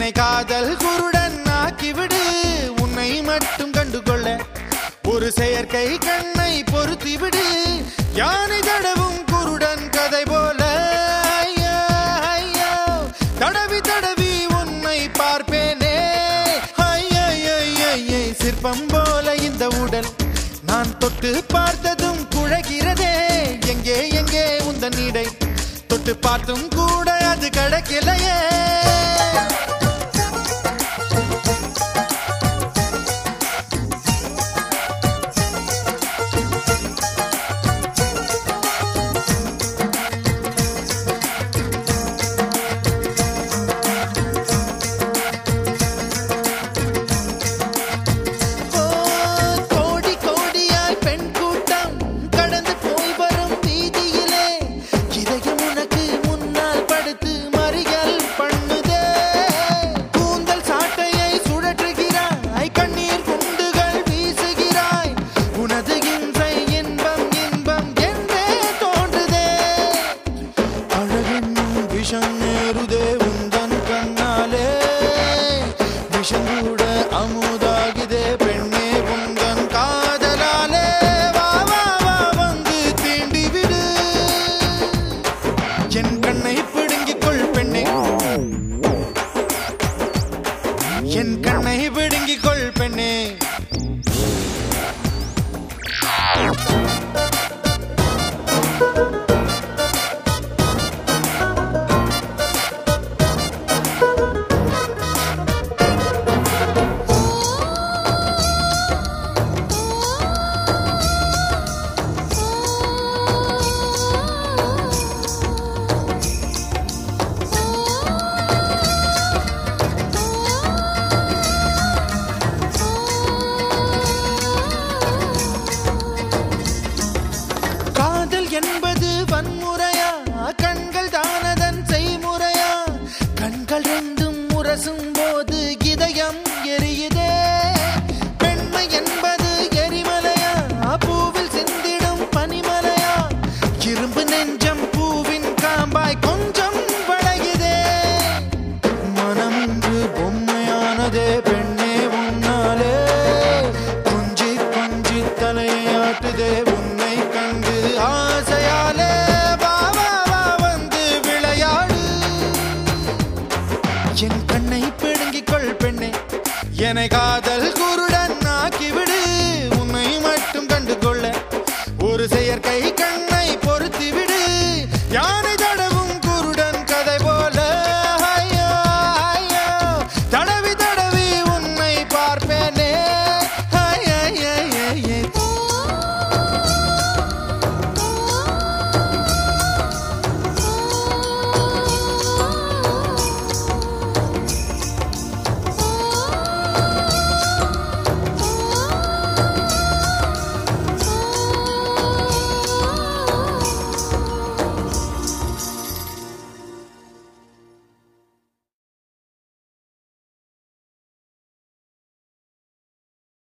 என்னை காதல் குருடன் ஆக்கிவிடு உன்னை மட்டும் கண்டுகொள்ள ஒரு செயற்கை கண்ணை பொருத்தி விடு யானை தடவும் குருடன் கதை போல ஐயோ, ஐயோ, தடவி தடவி உன்னை பார்ப்பேனே ஐயை சிற்பம் போல இந்த உடல் நான் தொட்டு பார்த்ததும் குழகிறதே எங்கே எங்கே உந்தன் இடை தொட்டு பார்த்தும் கூட அது கிடைக்கலையே ஓ, கோடி கோடியாய் பெண் கூட்டம் கடந்து போய் வரும் வீதியிலே இதயம் உனக்கு முன்னால் படுத்து மறியல் பண்ணுதே கூந்தல் சாட்டையை சுழற்றுகிறாய் கண்ணீர் குண்டுகள் வீசுகிறாய் உனது இன்றை இன்பம் இன்பம் என்றே தோன்றுதே அழகென்னும் விஷம் நேருதே உந்தன் கண்ணாலே விஷம் கூட அமுதாகிதே பெண்ணே உந்தன் காதலாலே வா வா வா வந்து தீண்டி விடு என் கண்ணை பிடுங்கிக் கொள் பெண்ணே என் கண்ணை பிடுங்கிக் கொள் பெண்ணே காதல் என்பது வன்முறையா கண்கள் தானதன் செய்முறையா கண்கள் ரெண்டும் முரசும் போது இதயம் எரியுதே பெண்மை என்பது எரிமலையா பூவில் சிந்திடும் பனிமலையா இரும்பு நெஞ்சம் பூவின் காம்பாய் கொஞ்சம் வளையுதே மனம் இன்று பொம்மையானதே பெண்ணே உன்னாலே கொஞ்சி கொஞ்சி தலையாட்டுதே உன்னை கண்டு ஆசையாலே வா வா வா வந்து விளையாடு என் கண்ணை பிடுங்கிக் கொள் பெண்ணே என்னை காதல் குருட